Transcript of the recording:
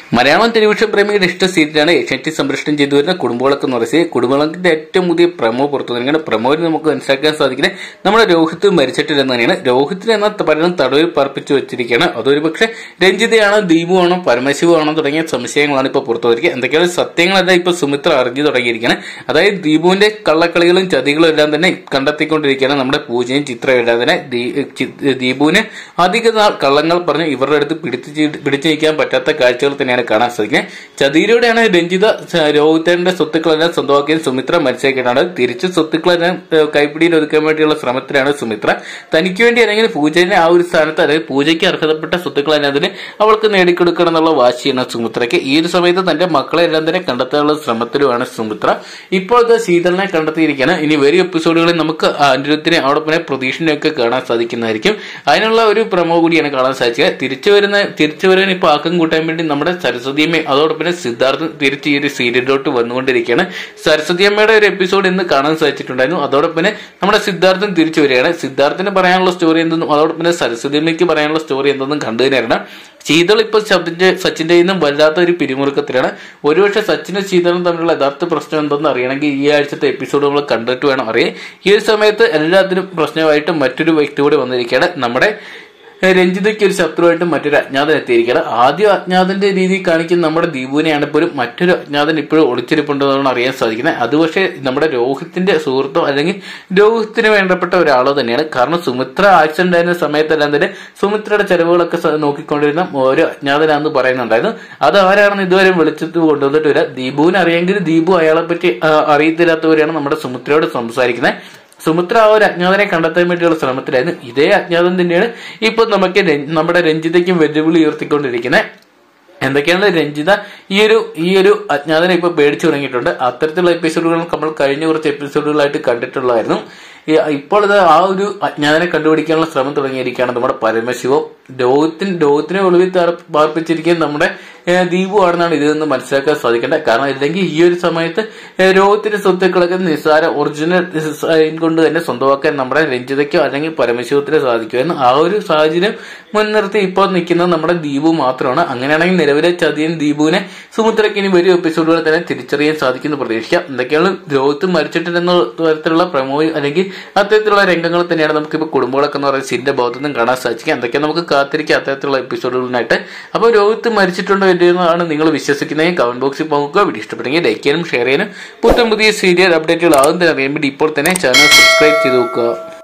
Malayalam television പ്രേമികളുടെ ഇഷ്ട സീരിയലാണ് ഏഷ്യാനെറ്റ് സംപ്രേഷണം ചെയ്തു വരുന്ന കുടുംബവിളക്ക് എന്ന് പറയുന്നത് കുടുംബവിളക്കിന്റെ ഏറ്റവും പുതിയ പ്രമോ പുറത്തു വന്നിരിക്കുന്നത് പ്രമോയിൽ നമുക്ക് മനസ്സിലാക്കാൻ സാധിക്കുന്നത് നമ്മുടെ രോഹിത് മരിച്ചിട്ടില്ലെന്ന് തന്നെയാണ് രോഹിത്തിന് എന്ന പലരും തടവിൽ പറപ്പിച്ചു വെച്ചിരിക്കുകയാണ് അതൊരു പക്ഷേ രഞ്ജിതയാണോ ദീപുവാണോ പരമശിവമാണോ തുടങ്ങിയ സംശയങ്ങളാണ് ഇപ്പോൾ പുറത്തു വന്നിരിക്കുന്നത് എന്തൊക്കെയാണ് സത്യങ്ങളെല്ലാം ഇപ്പോൾ സുമിത്ര അറിഞ്ഞു തുടങ്ങിയിരിക്കുകയാണ് അതായത് ദീപുവിന്റെ കള്ളക്കളികളും ചതികളും എല്ലാം തന്നെ കണ്ടെത്തിക്കൊണ്ടിരിക്കുകയാണ് നമ്മുടെ പൂജയും ചിത്രവും എല്ലാം തന്നെ ദീ- ചി- ദീപുവിന് അധിക നാൾ കള്ളങ്ങൾ പറഞ്ഞ് ഇവരുടെ അടുത്ത് പിടിച്ചു ചീ- പിടിച്ചു നിൽക്കാൻ പറ്റാത്ത കാഴ്ചകൾ തന്നെയാണ് കാണാൻ സാധിക്കുന്നത് ചതിയിലൂടെയാണ് രഞ്ജിത സ- രോഹിതന്റെ സ്വത്തുക്കളെല്ലാം സ്വന്തമാക്കിയ സുമിത്ര മനസ്സിലാക്കിയിട്ടാണ് തിരിച്ച് സ്വത്തുക്കളെല്ലാം ഏഹ്, കൈപ്പിടിയിൽ ഒതുക്കാൻ വേണ്ടിയുള്ള ശ്രമത്തിലാണ് സുമിത്ര തനിക്ക് വേണ്ടി അല്ലെങ്കിൽ പൂജനെ ആ ഒരു സ്ഥാനത്ത് അതായത് പൂജയ്ക്ക് അർഹതപ്പെട്ട സ്വത്തുക്കളെല്ലാം തന്നെ അവൾക്ക് നേടിക്കൊടുക്കണം എന്നുള്ള വാശിയാണ് സുമിത്രയ്ക്ക് ഈ ഒരു സമയത്ത് തന്റെ മക്കളെ എല്ലാം തന്നെ കണ്ടെത്താനുള്ള ശ്രമത്തിലുമാണ് സുമിത്ര ഇപ്പോൾ ഇത് ശീതളിനെ കണ്ടെത്തിയിരിക്കുകയാണ് ഇനി വരും എപ്പിസോഡുകളിൽ നമുക്ക് അനിരുദ്ധിനെ അതോടൊപ്പം തന്നെ പ്രതീക്ഷനെയൊക്കെ കാണാൻ സാധിക്കുന്നതായിരിക്കും അതിനുള്ള ഒരു പ്രമോ കൂടിയാണ് കാണാൻ സാധിക്കുക തിരിച്ചു വരുന്ന തിരിച്ചു വരാൻ ഇപ്പോൾ ആക്കം കൂട്ടാൻ വേണ്ടി നമ്മുടെ സരസ്വതിയമ്മ അതോടൊപ്പം തന്നെ സിദ്ധാർത്ഥൻ തിരിച്ച് ഈ ഒരു സീരിയലിലോട്ട് വന്നുകൊണ്ടിരിക്കുകയാണ് സരസ്വതിയമ്മയുടെ ഒരു എപ്പിസോഡ് ഇന്ന് കാണാൻ സാധിച്ചിട്ടുണ്ടായിരുന്നു അതോടൊപ്പം തന്നെ നമ്മുടെ സിദ്ധാർത്ഥൻ തിരിച്ചു വരികയാണ് സിദ്ധാർത്ഥന് പറയാനുള്ള സ്റ്റോറി എന്തെന്നും അതോടൊപ്പം തന്നെ സരസ്വതിയമ്മയ്ക്ക് പറയാനുള്ള സ്റ്റോറി എന്തെന്നും കണ്ടു തന്നെയാണ് ശീതൾ ഇപ്പോൾ ശബ്ദിന്റെ സച്ചിന്റെ നിന്നും വല്ലാത്ത ഒരു പിരിമുറുക്കത്തിലാണ് ഒരുപക്ഷെ സച്ചിനും ശീതളും തമ്മിലുള്ള യഥാർത്ഥ പ്രശ്നം എന്തെന്ന് അറിയണമെങ്കിൽ ഈ ആഴ്ചത്തെ എപ്പിസോഡ് നമ്മൾ കണ്ടിട്ട് വേണം അറിയാൻ ഈ ഒരു സമയത്ത് എല്ലാത്തിനും പ്രശ്നമായിട്ട് മറ്റൊരു വ്യക്തി കൂടി വന്നിരിക്കുകയാണ് നമ്മുടെ ഏഹ്, രഞ്ജിതയ്ക്ക് ഒരു ശത്രുവായിട്ട് മറ്റൊരു അജ്ഞാതൻ എത്തിയിരിക്കുകയാണ് ആദ്യം അജ്ഞാതന്റെ രീതി കാണിക്കുന്ന നമ്മുടെ ദീപുവിനെയാണ് പോലും മറ്റൊരു അജ്ഞാതൻ ഇപ്പോഴും ഒളിച്ചിരിപ്പുണ്ടെന്നാണ് അറിയാൻ സാധിക്കുന്നത് അത് പക്ഷേ നമ്മുടെ രോഹിത്തിന്റെ സുഹൃത്തോ അല്ലെങ്കിൽ രോഹിത്തിന് വേണ്ടപ്പെട്ട ഒരാളോ തന്നെയാണ് കാരണം സുമിത്ര ആക്സിഡന്റ് ആയിരുന്ന സമയത്തെല്ലാം തന്നെ സുമിത്രയുടെ ചെലവുകളൊക്കെ സ- നോക്കിക്കൊണ്ടിരുന്ന ഒരു അജ്ഞാതനാന്ന് പറയുന്നുണ്ടായിരുന്നു അത് ആരാണെന്ന് ഇതുവരെ വിളിച്ചിട്ട് കൊണ്ടുവന്നിട്ടില്ല ദീപുവിന് അറിയെങ്കിൽ ദീപു അയാളെ പറ്റി ആ, അറിയത്തില്ലാത്തവരെയാണ് നമ്മുടെ സുമിത്രയോട് സംസാരിക്കുന്നത് സുമിത്ര ആ ഒരു അജ്ഞാതനെ കണ്ടെത്താൻ വേണ്ടിയുള്ള ശ്രമത്തിലായിരുന്നു ഇതേ അജ്ഞാതൻ തന്നെയാണ് ഇപ്പൊ നമുക്ക് രഞ്ജ- നമ്മുടെ രഞ്ജിതയ്ക്കും വെല്ലുവിളി ഉയർത്തിക്കൊണ്ടിരിക്കുന്നത് എന്തൊക്കെയാണ് രഞ്ജിത ഈ ഒരു ഈ ഒരു അജ്ഞാതനെ ഇപ്പൊ പേടിച്ചു തുടങ്ങിയിട്ടുണ്ട് അത്തരത്തിലുള്ള എപ്പിസോഡുകൾ നമ്മൾ കഴിഞ്ഞ കുറച്ച് എപ്പിസോഡുകളായിട്ട് കണ്ടിട്ടുള്ളതായിരുന്നു ഈ- ഇപ്പോൾ ഇത് ആ ഒരു അജ്ഞാതനെ കണ്ടുപിടിക്കാനുള്ള ശ്രമം തുടങ്ങിയിരിക്കുകയാണ് നമ്മുടെ പരമശിവം രോഗത്തിന് രോഗത്തിനെ ഒളിവിൽ താർ- പാർപ്പിച്ചിരിക്കുന്ന നമ്മുടെ ഏഹ്, ദീപു ആണെന്നാണ് ഇതിൽ നിന്ന് മനസ്സിലാക്കാൻ സാധിക്കേണ്ടത് കാരണം ഇല്ലെങ്കിൽ ഈ ഒരു സമയത്ത് ഏഹ്, രോഗത്തിന്റെ സ്വത്തുക്കളൊക്കെ നിസ്സാര ഒറിജിനൽ സൈൻ കൊണ്ട് തന്നെ സ്വന്തമാക്കാൻ നമ്മുടെ രഞ്ജിതയ്ക്കോ അല്ലെങ്കിൽ പരമശിവത്തിനോ സാധിക്കുമായിരുന്നു ആ ഒരു സാഹചര്യം മുൻനിർത്തി ഇപ്പോൾ നിൽക്കുന്നത് നമ്മുടെ ദീപു മാത്രമാണ് അങ്ങനെയാണെങ്കിൽ നിലവിലെ ചതിയൻ ദീപുവിനെ സുമിത്രയ്ക്ക് ഇനി വരും എപ്പിസോഡുകളിൽ തന്നെ തിരിച്ചറിയാൻ സാധിക്കുന്നു പ്രതീക്ഷിക്കാം എന്തൊക്കെയാണ് രോഗത്ത് മരിച്ചിട്ടില്ലെന്ന തരത്തിലുള്ള പ്രമോ അല്ലെങ്കിൽ അത്തരത്തിലുള്ള രംഗങ്ങൾ തന്നെയാണ് നമുക്കിപ്പോൾ കുടുംബങ്ങളൊക്കെ എന്ന് പറയുന്ന സിന്റെ ഭാഗത്തു നിന്നും കാണാൻ സാധിക്കുക എന്തൊക്കെ നമുക്ക് കാത്തിരിക്കാം അത്തരത്തിലുള്ള എപ്പിസോഡുകളിനായിട്ട് അപ്പോൾ രോഗത്ത് മരിച്ചിട്ടുണ്ടോ എന്നതാണ് നിങ്ങൾ വിശ്വസിക്കുന്നതെങ്കിൽ കമന്റ് ബോക്സിൽ പോകുക വീഡിയോ ഇഷ്ടപ്പെട്ടെങ്കിൽ ലൈക്ക് ചെയ്യാനും ഷെയർ ചെയ്യാനും പുത്തൻ പുതിയ സീരിയൽ അപ്ഡേറ്റുകൾ ആകും തന്നെ അറിയാൻ വേണ്ടി ഇപ്പോൾ തന്നെ ചാനൽ സബ്സ്ക്രൈബ് ചെയ്ത് നോക്കുക